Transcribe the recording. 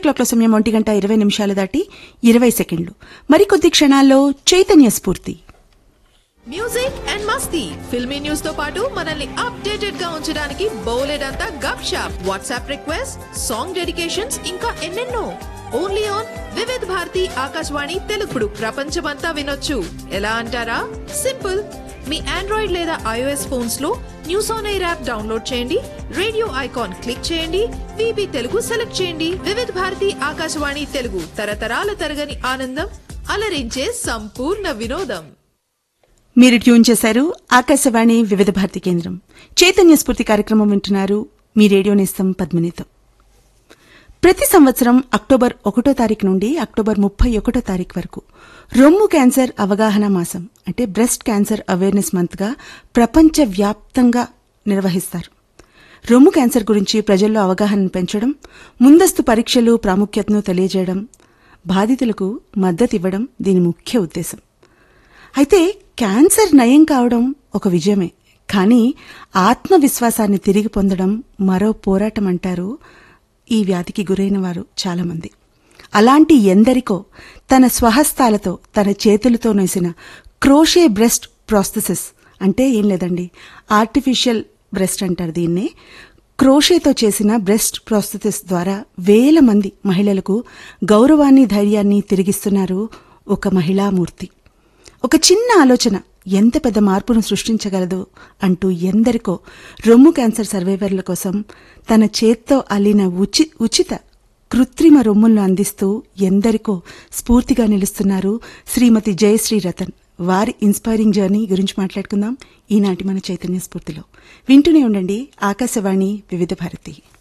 clock లో సమయం ఒంటి గంట ఇరవై నిమిషాలు దాటి ఇరవై సెకండ్లు మరికొద్ది క్షణాల్లో చైతన్య స్ఫూర్తి మ్యూజిక్ అండ్ మస్తీ ఫిల్మీ న్యూస్ తో పాటు మనల్ని అప్డేటెడ్ గా ఉంచడానికి బోలెడంతా Gup Shup WhatsApp request song dedications ఇంకా ఎన్నెన్నో ఓన్లీ ఆన్ వివిధ్ భారతి ఆకాశవాణి తెలుగుడు ప్రపంచమంతా వినొచ్చు ఎలా అంటారా సింపుల్ మీ ఆండ్రాయిడ్ లేదా ఐఓఎస్ ఫోన్స్ లో news on air app download చేయండి రేడియో ఐకాన్ క్లిక్ చేయండి విబి తెలుగు సెలెక్ట్ చేయండి వివిధ్ భారతి ఆకాశవాణి తెలుగు తరతరాల తరగని ఆనందం అలరించే సంపూర్ణ వినోదం మీరు ట్యూన్ చేశారు ఆకాశవాణి వివిధ భారతి కేంద్రం చైతన్య స్ఫూర్తి కార్యక్రమం వింటున్నారు మీ రేడియో నేస్తం పద్మినితో ప్రతి సంవత్సరం అక్టోబర్ ఒకటో తారీఖు నుండి అక్టోబర్ ముప్పై ఒకటో తారీఖు వరకు రొమ్ము క్యాన్సర్ అవగాహన మాసం అంటే బ్రెస్ట్ క్యాన్సర్ అవేర్నెస్ మంత్ గా ప్రపంచ వ్యాప్తంగా నిర్వహిస్తారు రొమ్ము క్యాన్సర్ గురించి ప్రజల్లో అవగాహన పెంచడం ముందస్తు పరీక్షలు ప్రాముఖ్యతను తెలియజేయడం బాధితులకు మద్దతు ఇవ్వడం దీని ముఖ్య ఉద్దేశం అయితే క్యాన్సర్ నయం కావడం ఒక విజయమే కానీ ఆత్మవిశ్వాసాన్ని తిరిగి పొందడం మరో పోరాటం అంటారు ఈ వ్యాధికి గురైన వారు చాలామంది అలాంటి ఎందరికో తన స్వహస్తాలతో తన చేతులతో నేసిన క్రోషే బ్రెస్ట్ ప్రాస్థెసిస్ అంటే ఏం లేదండి ఆర్టిఫిషియల్ బ్రెస్ట్ అంటారు దీన్నే క్రోషేతో చేసిన బ్రెస్ట్ ప్రాస్థెసిస్ ద్వారా వేల మంది మహిళలకు గౌరవాన్ని ధైర్యాన్ని తిరిగిస్తున్నారు ఒక మహిళామూర్తి ఒక చిన్న ఆలోచన ఎంత పెద్ద మార్పును సృష్టించగలదు అంటూ ఎందరికో రొమ్ము క్యాన్సర్ సర్వైవర్ల కోసం తన చేత్తో అల్లిన ఉచి ఉచిత కృత్రిమ రొమ్ములను అందిస్తూ ఎందరికో స్ఫూర్తిగా నిలుస్తున్నారు శ్రీమతి జయశ్రీ రతన్ వారి ఇన్స్పైరింగ్ జర్నీ గురించి మాట్లాడుకుందాం ఈనాటి మన చైతన్య స్ఫూర్తిలో వింటూనే ఉండండి ఆకాశవాణి వివిధ భారతి